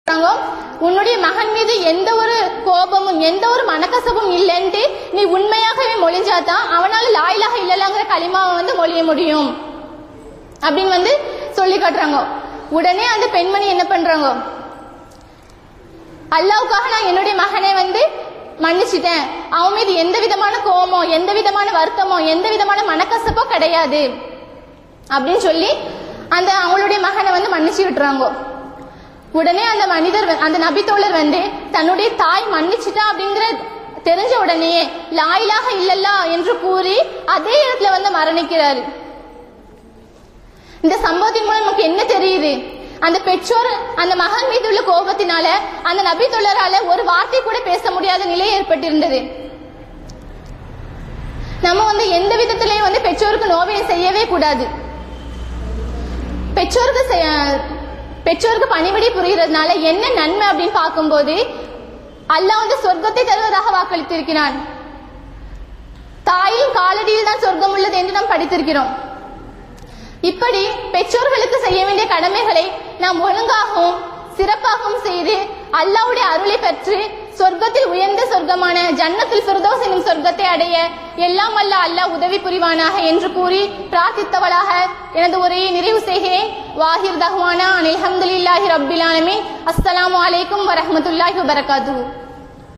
சொல்றாங்க, உன்னுடைய மகன் மீது எந்த ஒரு கோபமும் எந்த ஒரு மனக்கசப்பும் இல்லைன்ட்டு நீ உண்மையாகவே மொழிஞ்சாதான் அவனால லாயிலாக இல்லலாங்கிற களிமாவை வந்து மொழிய முடியும் அப்படின்னு வந்து சொல்லி காட்டுறாங்க உடனே அந்த பெண்மணி என்ன பண்றாங்க அல்லாவுக்காக நான் என்னுடைய மகனை வந்து மன்னிச்சிட்டேன் அவன் மீது எந்த விதமான கோவமோ எந்த விதமான வருத்தமோ எந்த விதமான மனக்கசப்போ கிடையாது அப்படின்னு சொல்லி அந்த அவங்களுடைய மகனை வந்து மன்னிச்சு விட்டுறாங்க உடனே அந்த மனிதர் வ- அந்த நபித்தோழர் வந்து தன்னுடைய தாய் மன்னிச்சிட்டா அப்படிங்கிற தெரிஞ்ச உடனேயே லாயிலாக இல்லல்லா என்று கூறி அதே இடத்துல வந்து மரணிக்கிறாரு இந்த சம்பவத்தின் மூலம் நமக்கு என்ன தெரியுது அந்த பெற்றோர் அந்த மகன் மீது உள்ள கோபத்தினால அந்த நபி தொழரால ஒரு வார்த்தை கூட பேச முடியாத நிலை ஏற்பட்டிருந்தது நம்ம வந்து எந்த விதத்திலையும் வந்து பெற்றோருக்கு நோவினை செய்யவே கூடாது பெற்றோருக்கு செய- பெற்றோருக்கு பணிவிடை புரிகிறதுனால என்ன நன்மை அப்படின்னு பார்க்கும்போது அல்லாஹ் வந்து சொர்க்கத்தை தருவதாக வாக்களித்திருக்கிறான் தாயின் காலடியில் தான் சொர்க்கம் உள்ளது என்று நாம் படித்திருக்கிறோம் இப்படி பெற்றோர்களுக்கு செய்ய வேண்டிய கடமைகளை நாம் ஒழுங்காகவும் சிறப்பாகவும் செய்து அல்லாஹ்வுடைய அருளை பெற்று சொர்க்கத்தில் உயர்ந்த சொர்க்கமான ஜன்னத்தில் ஃபிர்தௌஸ் என்னும் சொர்க்கத்தை அடைய எல்லாம் அல்ல அல்லாஹ் உதவி புரிவானாக என்று கூறி பிரார்த்தித்தவளாக எனது உரையை நிறைவு செய்கிறேன் வாஹிர் தஹ்வானா அனில் ஹம்துலில்லாஹி ரப்பில் ஆலமீன் அஸ்ஸலாமு அலைக்கும் வரஹ்மத்துல்லாஹி வபரகாத்துஹு